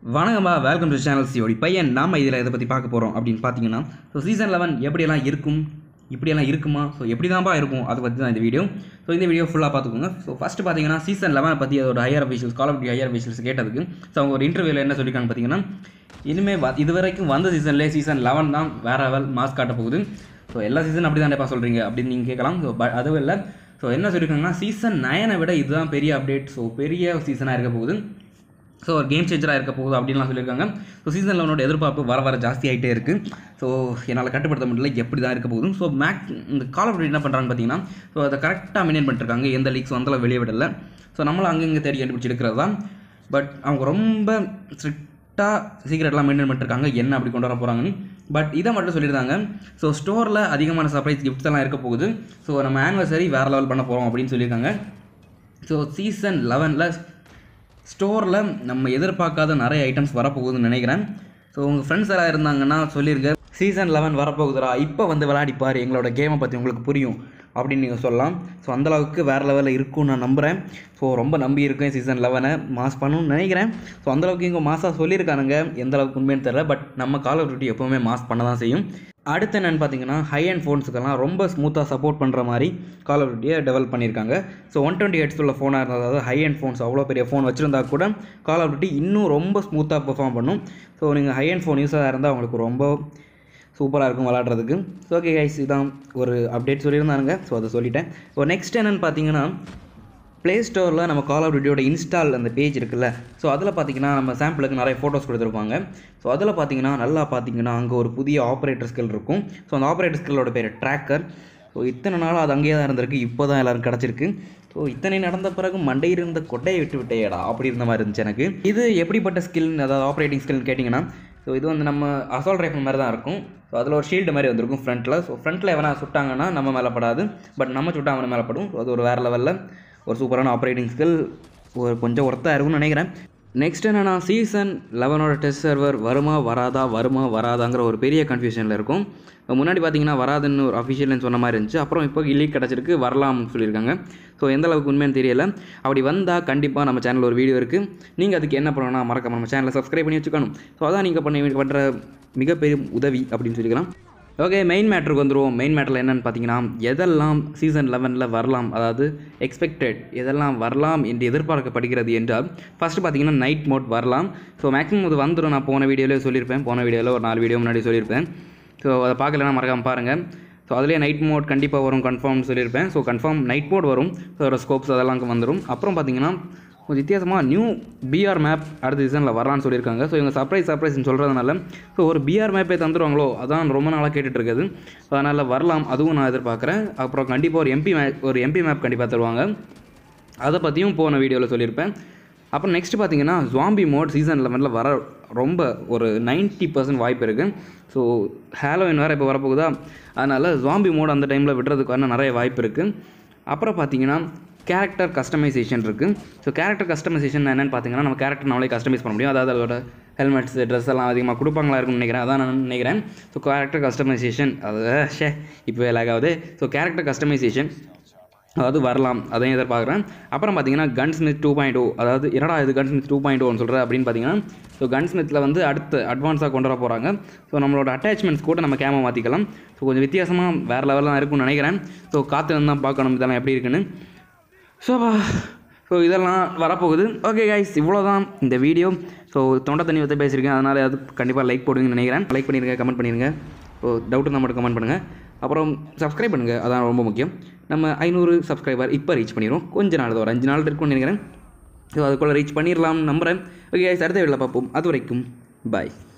வணக்கம்மா welcome to channel சியோடி பையன் நாம இதில் இதை பற்றி பார்க்க போகிறோம் அப்படின்னு பார்த்தீங்கன்னா ஸோ சீசன் லெவன் எப்படியெல்லாம் இருக்கும் இப்படியெல்லாம் இருக்குமா ஸோ எப்படி தான்ப்பா இருக்கும் அதை பற்றி தான் இந்த வீடியோ ஸோ இந்த வீடியோ ஃபுல்லாக பார்த்துக்கோங்க ஸோ ஃபஸ்ட்டு பார்த்தீங்கன்னா சீசன் லெவனை பற்றி அதோட higher officials call of higher officials கேட்டதுக்கு ஸோ அவங்க ஒரு இன்டர்வியூவில் என்ன சொல்லியிருக்காங்க பார்த்தீங்கன்னா இனிமேல் வ இது வரைக்கும் வந்த சீசன்லேயே சீசன் லெவன் தான் வேற லெவல் மாஸ் காட்ட போகுது ஸோ எல்லா சீசன் அப்படி தானேப்பா சொல்கிறீங்க அப்படின்னு நீங்கள் கேட்கலாம் ஸோ பட் அதுவும் இல்லை ஸோ என்ன சொல்லியிருக்காங்கன்னா சீசன் நயனை விட இதுதான் பெரிய அப்டேட் ஸோ பெரிய சீசனாக இருக்க போகுது ஸோ ஒரு கேம் சேஞ்சராக இருக்க போகுது அப்படின்லாம் சொல்லியிருக்காங்க ஸோ சீசன் லெவனோட எதிர்பார்ப்பு வர வர ஜாஸ்தி ஆகிட்டே இருக்குது ஸோ என்னால் கட்டுப்படுத்த முடியல எப்படி தான் இருக்க போகுது ஸோ மேக் இந்த கால் ஆஃப் என்ன பண்ணுறாங்க பார்த்தீங்கன்னா ஸோ அதை கரெக்டாக மெயின்டைன் பண்ணிட்டுருக்காங்க எந்த லீக்ஸ் வந்தாலும் வெளியே விடல ஸோ நம்மளும் அங்கங்கே தேடி கண்டுபிடிச்சி எடுக்கிறது தான் பட் அவங்க ரொம்ப ஸ்ட்ரிக்டாக சீக்கிரட்லாம் மெயின்டைன் பண்ணிருக்காங்க என்ன அப்படி கொண்டு வர போகிறாங்கன்னு பட் இதை மட்டும் சொல்லியிருந்தாங்க ஸோ ஸ்டோரில் அதிகமான சர்ப்ரைஸ் கிஃப்ட்ஸ் எல்லாம் இருக்க போகுது ஸோ நம்ம ஆனிவர்சரி வேறு லெவல் பண்ண போகிறோம் அப்படின்னு சொல்லியிருக்காங்க ஸோ சீசன் லெவனில் ஸ்டோரில் நம்ம எதிர்பார்க்காத நிறைய ஐட்டம்ஸ் வரப்போகுதுன்னு நினைக்கிறேன் ஸோ உங்கள் ஃப்ரெண்ட்ஸ் யாராவது இருந்தாங்கன்னா சொல்லியிருக்க சீசன் லெவன் வரப்போகுதுடா இப்போ வந்து விளையாடிப்பார் எங்களோட கேமை பற்றி உங்களுக்கு புரியும் அப்படின்னு நீங்கள் சொல்லலாம் ஸோ அந்தளவுக்கு வேறு லெவலில் இருக்கும்னு நான் நம்புகிறேன் ஸோ ரொம்ப நம்பி இருக்கேன் சீசன் லெவனை மாஸ் பண்ணணும்னு நினைக்கிறேன் ஸோ அந்தளவுக்கு இங்கே மாஸாக சொல்லியிருக்கானுங்க எந்த அளவுக்கு உண்மைன்னு தெரியல பட் நம்ம கால் ஆஃப் டியூட்டி எப்போவுமே மாஸ் பண்ண தான் செய்யும் அடுத்து என்னென்னு பார்த்தீங்கன்னா ஹை அண்ட் ஃபோன்ஸுக்கெல்லாம் ரொம்ப ஸ்மூத்தாக சப்போர்ட் பண்ணுற மாதிரி கால் ஆஃப் டியூட்டியை டெவலப் பண்ணியிருக்காங்க ஸோ ஒன் டுவெண்ட்டி ஹெட்ஸ் உள்ள ஃபோனாக இருந்தால் அதாவது ஹை அண்ட் ஃபோன்ஸ் அவ்வளோ பெரிய ஃபோன் வச்சுருந்தா கூட கால் ஆஃப் டியூட்டி இன்னும் ரொம்ப ஸ்மூத்தாக பெர்ஃபார்ம் பண்ணும் ஸோ நீங்கள் ஹை அண்ட் ஃபோன் யூஸாக இருந்தால் உங்களுக்கு ரொம்ப சூப்பராக இருக்கும் விளாட்றதுக்கு ஸோ ஓகே கைஸ் இதான் ஒரு அப்டேட் சொல்லியிருந்தானுங்க ஸோ அதை சொல்லிட்டேன் ஸோ நெக்ஸ்ட் என்னென்னு பார்த்தீங்கன்னா ப்ளே ஸ்டோரில் நம்ம கால் ஆஃப் டியூட்டியோட இன்ஸ்டால் அந்த பேஜ் இருக்குல்ல ஸோ அதில் பார்த்தீங்கன்னா நம்ம சாம்பிளுக்கு நிறைய ஃபோட்டோஸ் கொடுத்துருப்பாங்க ஸோ அதில் பார்த்தீங்கன்னா நல்லா பார்த்தீங்கன்னா அங்கே ஒரு புதிய ஆப்ரேட்டர் ஸ்கில் இருக்கும் ஸோ அந்த ஆப்ரேட்டர் ஸ்கில்லோட பேர் ட்ராக்கர் ஸோ இத்தனை நாள் அது அங்கேயே தான் இருந்திருக்கு இப்போ தான் எல்லோரும் கிடச்சிருக்கு ஸோ இத்தனை நடந்த பிறகு மண்டையில் இருந்த கொட்டையை விட்டு விட்டேடா அப்படி இருந்த மாதிரி இருந்துச்சு எனக்கு இது எப்படிப்பட்ட ஸ்கில் அதாவது ஆப்ரேட்டிங் ஸ்கில்னு கேட்டிங்கன்னா ஸோ இது வந்து நம்ம அசால்ட் ரைஃபிள் மாதிரி தான் இருக்கும் ஸோ அதில் ஒரு ஷீல்டு மாதிரி வந்திருக்கும் ஃப்ரண்ட்டில் ஸோ ஃப்ரண்ட்டில் எவனா சுட்டாங்கன்னா நம்ம மேலே படாது பட் நம்ம சுட்டா அவனை மேலே படும் ஸோ அது ஒரு வேறு லெவலில் ஒரு சூப்பரான ஆப்ரேட்டிங் ஸ்கில் ஒரு கொஞ்சம் ஒர்த்தாக இருக்கும்னு நினைக்கிறேன் நெக்ஸ்ட் என்னென்னா சீசன் லெவனோட டெஸ்ட் சர்வர் வருமா வராதா வருமா வராதாங்கிற ஒரு பெரிய கன்ஃபியூஷனில் இருக்கும் முன்னாடி பார்த்தீங்கன்னா வராதுன்னு ஒரு அஃபிஷியல்னு சொன்ன மாதிரி இருந்துச்சு அப்புறம் இப்போ லீக் கிடச்சிருக்கு வரலாம்னு சொல்லியிருக்காங்க ஸோ எந்த அளவுக்கு உண்மைன்னு தெரியல அப்படி வந்தால் கண்டிப்பாக நம்ம சேனலில் ஒரு வீடியோ இருக்குது நீங்கள் அதுக்கு என்ன பண்ணணும்னா மறக்காம நம்ம சேனலை சப்ஸ்கிரைப் பண்ணி வச்சுக்கணும் ஸோ அதான் நீங்கள் பண்ண பண்ணுற மிகப்பெரிய உதவி அப்படின்னு சொல்லிக்கலாம் ஓகே மெயின் மேட்ருக்கு வந்துடுவோம் மெயின் மேட்டரில் என்னென்னு பார்த்தீங்கன்னா எதெல்லாம் சீசன் லெவனில் வரலாம் அதாவது எக்ஸ்பெக்டட் எதெல்லாம் வரலாம் என்று எதிர்பார்க்கப்படுகிறது என்றால் ஃபஸ்ட்டு பார்த்தீங்கன்னா நைட் மோட் வரலாம் ஸோ மேக்ஸிமம் அது வந்துடும் நான் போன வீடியோவில் சொல்லியிருப்பேன் போன வீடியோவில் ஒரு நாலு வீடியோ முன்னாடி சொல்லியிருப்பேன் ஸோ அதை பார்க்கலன்னா மறக்காமல் பாருங்கள் ஸோ அதிலே நைட் மோட் கண்டிப்பாக வரும் கன்ஃபார்ம் சொல்லியிருப்பேன் ஸோ கன்ஃபார்ம் நைட் மோட் வரும் ஸோ அதோட ஸ்கோப்ஸ் அதெல்லாம் வந்துடும் அப்புறம் பார்த்தீங்கன்னா கொஞ்சம் வித்தியாசமாக நியூ பிஆர் மேப் அடுத்த சீசனில் வரலான்னு சொல்லியிருக்காங்க ஸோ இவங்க சர்ப்ரைஸ் சர்ப்ரைஸ்னு சொல்கிறதுனால ஸோ ஒரு பிஆர் மேப்பே தந்துடுவாங்களோ அதான் ரொம்ப நாளாக கேட்டுட்டு இருக்குது ஸோ அதனால் வரலாம் அதுவும் நான் எதிர்பார்க்குறேன் அப்புறம் கண்டிப்பாக ஒரு எம்பி மே ஒரு எம்பி மேப் கண்டிப்பாக தருவாங்க அதை பற்றியும் போன வீடியோவில் சொல்லியிருப்பேன் அப்புறம் நெக்ஸ்ட் பார்த்தீங்கன்னா ஜாம்பி மோட் சீசன் லெவனில் வர ரொம்ப ஒரு நைன்ட்டி பர்சன்ட் வாய்ப்பு இருக்குது ஸோ ஹாலோவின் வேறு இப்போ வரப்போகுதா அதனால் ஜாம்பி மோட் அந்த டைமில் விடுறதுக்கான நிறைய வாய்ப்பு இருக்குது அப்புறம் பார்த்தீங்கன்னா கேரக்டர் கஸ்டமைசேஷன் இருக்குது ஸோ கேரக்டர் கஸ்டமைசேஷன் என்னென்னு பார்த்தீங்கன்னா நம்ம கேரக்டர் நம்மளே கஸ்டமைஸ் பண்ண முடியும் அதாவது அதோட ஹெல்மெட்ஸ் ட்ரெஸ் எல்லாம் அதிகமாக கொடுப்பாங்களா இருக்கும்னு நினைக்கிறேன் அதான் நான் நினைக்கிறேன் ஸோ கேரக்டர் கஸ்டமைசேஷன் அது ஷே இப்போ லேக் ஆகுது ஸோ கேரக்டர் கஸ்டமைசேஷன் அதாவது வரலாம் அதையும் எதிர்பார்க்குறேன் அப்புறம் பார்த்தீங்கன்னா gunsmith two point O அதாவது என்னடா இது கன் ஸ்மித் டூ பாயிண்ட் ஓன்னு சொல்கிறேன் அப்படின்னு பார்த்தீங்கன்னா ஸோ கன் ஸ்மித்தில் வந்து அடுத்து அட்வான்ஸாக கொண்டு வர போகிறாங்க ஸோ நம்மளோட அட்டாச்மெண்ட்ஸ் கூட நம்ம கேமரா மாற்றிக்கலாம் ஸோ கொஞ்சம் வித்தியாசமாக வேறு லெவலில் இருக்கும்னு நினைக்கிறேன் ஸோ காற்று வந்து தான் பார்க்கணும் இதெல்லாம் எப்படி இருக்குன்னு ஸோ ஸோ இதெல்லாம் வரப்போகுது ஓகே கைஸ் இவ்வளோ தான் இந்த வீடியோ ஸோ தொண்டை தண்ணி வச்சு பேசியிருக்கேன் அதனால் அது கண்டிப்பாக லைக் போடுவீங்கன்னு நினைக்கிறேன் லைக் பண்ணிடுங்க கமெண்ட் பண்ணிடுங்க ஸோ டவுட் இருந்தால் மட்டும் கமெண்ட் பண்ணுங்கள் அப்புறம் சப்ஸ்கிரைப் பண்ணுங்கள் அதான் ரொம்ப முக்கியம் நம்ம ஐநூறு சப்ஸ்கிரைபர் இப்போ ரீச் பண்ணிடுவோம் கொஞ்ச நாள் ஒரு அஞ்சு நாள் இருக்கும்னு நினைக்கிறேன் ஸோ அதுக்குள்ளே ரீச் பண்ணிடலாம்னு நம்புகிறேன் ஓகே அடுத்த வீடியோவில் பார்ப்போம் அது வரைக்கும் பாய்